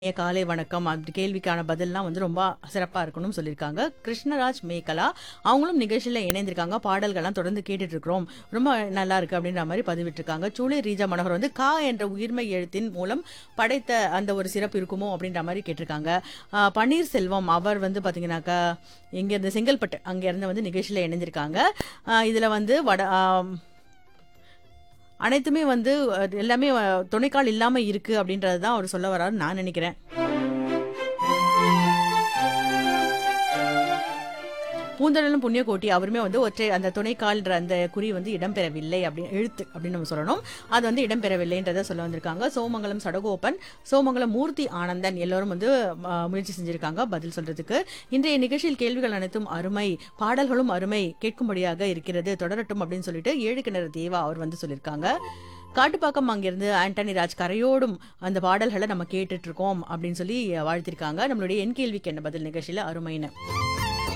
இனிய காலை வணக்கம் அந்த கேள்விக்கான பதில்லாம் வந்து ரொம்ப சிறப்பா இருக்கணும்னு சொல்லியிருக்காங்க கிருஷ்ணராஜ் மேகலா அவங்களும் நிகழ்ச்சியில இணைந்திருக்காங்க பாடல்கள்லாம் தொடர்ந்து கேட்டுட்டு இருக்கிறோம் ரொம்ப நல்லா இருக்கு அப்படின்ற மாதிரி பதிவிட்டிருக்காங்க சூளை ரீஜா மனோகர் வந்து கா என்ற உயிர்மை எழுத்தின் மூலம் படைத்த அந்த ஒரு சிறப்பு இருக்குமோ அப்படின்ற மாதிரி கேட்டிருக்காங்க ஆஹ் பன்னீர்செல்வம் அவர் வந்து பாத்தீங்கன்னாக்கா இங்க இருந்து செங்கல்பட்டு அங்க இருந்து வந்து நிகழ்ச்சியில இணைஞ்சிருக்காங்க ஆஹ் இதுல வந்து வட ஆம், அனைத்துமே வந்து அஹ், எல்லாமே அஹ், துணைக்கால் இல்லாம இருக்கு அப்படின்றது தான் அவர் சொல்ல வராருன்னு நான் நினைக்கிறேன் பூந்தடலும் புண்ணியகோட்டி அவருமே வந்து ஒற்றை அந்த துணைக்கால்ன்ற அந்த குறி வந்து இடம்பெறவில்லை அப்படி எழுத்து அப்படின்னு நம்ம சொல்லணும் அது வந்து இடம்பெறவில்லைன்றதை சொல்ல வந்திருக்காங்க சோமங்கலம் சடகோபன் சோமங்கலம் மூர்த்தி ஆனந்தன் எல்லாரும் வந்து ஆ, முயற்சி செஞ்சிருக்காங்க பதில் சொல்றதுக்கு இன்றைய நிகழ்ச்சியில் கேள்விகள் அனைத்தும் அருமை பாடல்களும் அருமை கேட்கும்படியாக இருக்கிறது தொடரட்டும் அப்படின்னு சொல்லிட்டு ஏழு கிணறு தேவா அவர் வந்து சொல்லியிருக்காங்க காட்டுப்பாக்கம் அங்கிருந்து ஆண்டனி ராஜ் கரையோடும் அந்த பாடல்களை நம்ம கேட்டுட்டு இருக்கோம் அப்படின்னு சொல்லி வாழ்த்திருக்காங்க நம்மளுடைய என் கேள்விக்கு என்ன பதில் நிகழ்ச்சியில அருமைன்னு